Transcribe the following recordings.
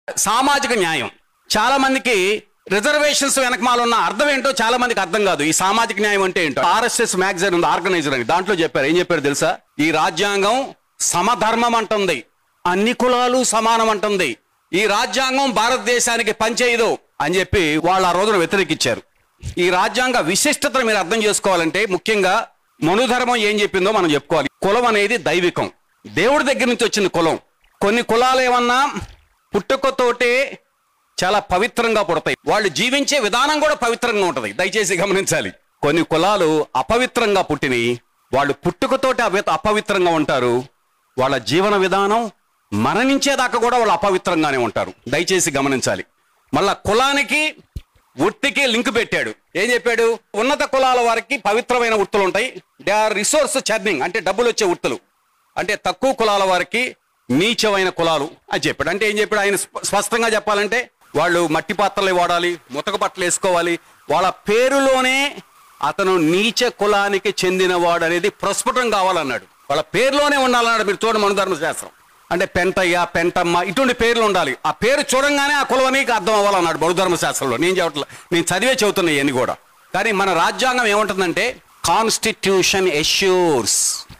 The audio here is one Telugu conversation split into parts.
సామాజిక న్యాయం చాలా మందికి రిజర్వేషన్స్ వెనకమాల ఉన్న అర్థం ఏంటో చాలా మందికి అర్థం కాదు ఈ సామాజిక న్యాయం అంటే ఏంటో ఆర్ఎస్ఎస్ మ్యాగజైన్ ఉంది ఆర్గనైజర్ అని దాంట్లో చెప్పారు ఏం చెప్పారు తెలుసా ఈ రాజ్యాంగం సమధర్మం అంటుంది అన్ని కులాలు సమానం అంటుంది ఈ రాజ్యాంగం భారతదేశానికి పనిచేయదు అని చెప్పి వాళ్ళు ఆ రోజున వ్యతిరేకించారు ఈ రాజ్యాంగ విశిష్టతను మీరు అర్థం చేసుకోవాలంటే ముఖ్యంగా మనుధర్మం ఏం చెప్పిందో మనం చెప్పుకోవాలి కులం అనేది దైవికం దేవుడి దగ్గర నుంచి వచ్చింది కులం కొన్ని కులాలు ఏమన్నా పుట్టుకతోటే చాలా పవిత్రంగా పుడతాయి వాళ్ళు జీవించే విధానం కూడా పవిత్రంగా ఉంటది దయచేసి గమనించాలి కొన్ని కులాలు అపవిత్రంగా పుట్టినవి వాళ్ళు పుట్టుకతోటి అవి- అపవిత్రంగా ఉంటారు వాళ్ళ జీవన విధానం మరణించేదాకా కూడా వాళ్ళు అపవిత్రంగానే ఉంటారు దయచేసి గమనించాలి మళ్ళా కులానికి వృత్తికి లింక్ పెట్టాడు ఏం చెప్పాడు ఉన్నత కులాల వారికి పవిత్రమైన వృత్తులు ఉంటాయి దే ఆర్ రిసోర్స్ చర్నింగ్ అంటే డబ్బులు వచ్చే వృత్తులు అంటే తక్కువ కులాల వారికి నీచమైన కులాలు అని చెప్పాడు అంటే ఏం చెప్పాడు ఆయన స్ప- స్పష్టంగా చెప్పాలంటే వాళ్ళు మట్టి పాత్రలు వాడాలి ముతక బట్టలు వేసుకోవాలి వాళ్ళ పేరులోనే అతను నీచ కులానికి చెందినవాడు అనేది ప్రస్ఫుటం కావాలన్నాడు వాళ్ళ పేరులోనే ఉండాలన్నాడు మీరు చూడండి మన శాస్త్రం అంటే పెంటయ్య పెంటమ్మ ఇటువంటి పేర్లు ఉండాలి ఆ పేరు చూడంగానే ఆ కులం నీకు అర్థం అవ్వాలన్నాడు బౌద్ధర్మ శాస్త్రంలో నేను చెప్పట్లే నేను చదివే చదువుతున్నా ఇవన్నీ కూడా కానీ మన రాజ్యాంగం ఏముంటుందంటే constitution assures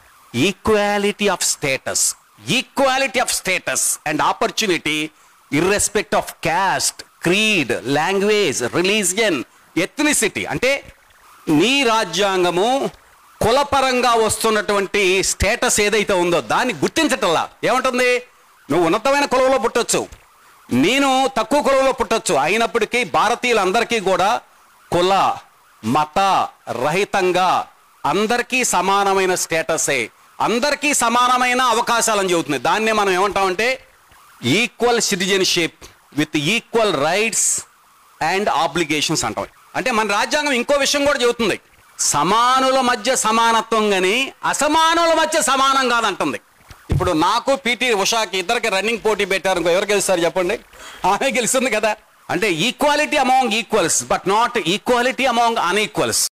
equality of status equality of status and opportunity irrespective of caste creed language religion ethnicity అంటే నీ రాజ్యాంగము కులపరంగా వస్తున్నటువంటి స్టేటస్ ఏదైతే ఉందో దాన్ని గుర్తించటల్లా ఏమంటుంది నువ్వు ఉన్నతమైన కులంలో పుట్టొచ్చు నేను తక్కువ కులంలో పుట్టొచ్చు అయినప్పటికీ భారతీయులందరికీ కూడా కుల మత రహితంగా అందరికీ సమానమైన స్టేటసే అందరికీ సమానమైన అవకాశాలని చెబుతుంది దాన్నే మనం ఏమంటామంటే equal citizenship with equal rights and obligations అంటాం అంటే మన రాజ్యాంగం ఇంకో విషయం కూడా చెబుతుంది సమానుల మధ్య సమానత్వం గని అసమానుల మధ్య సమానం కాదంటుంది ఇప్పుడు నాకు పిటి ఉషాకి ఇద్దరికి రన్నింగ్ పోటీ పెట్టారు ఇంకో ఎవరు గెలుస్తారు చెప్పండి ఆమె గెలుస్తుంది కదా అంటే equality among equals but not equality among అన్ఈక్వల్స్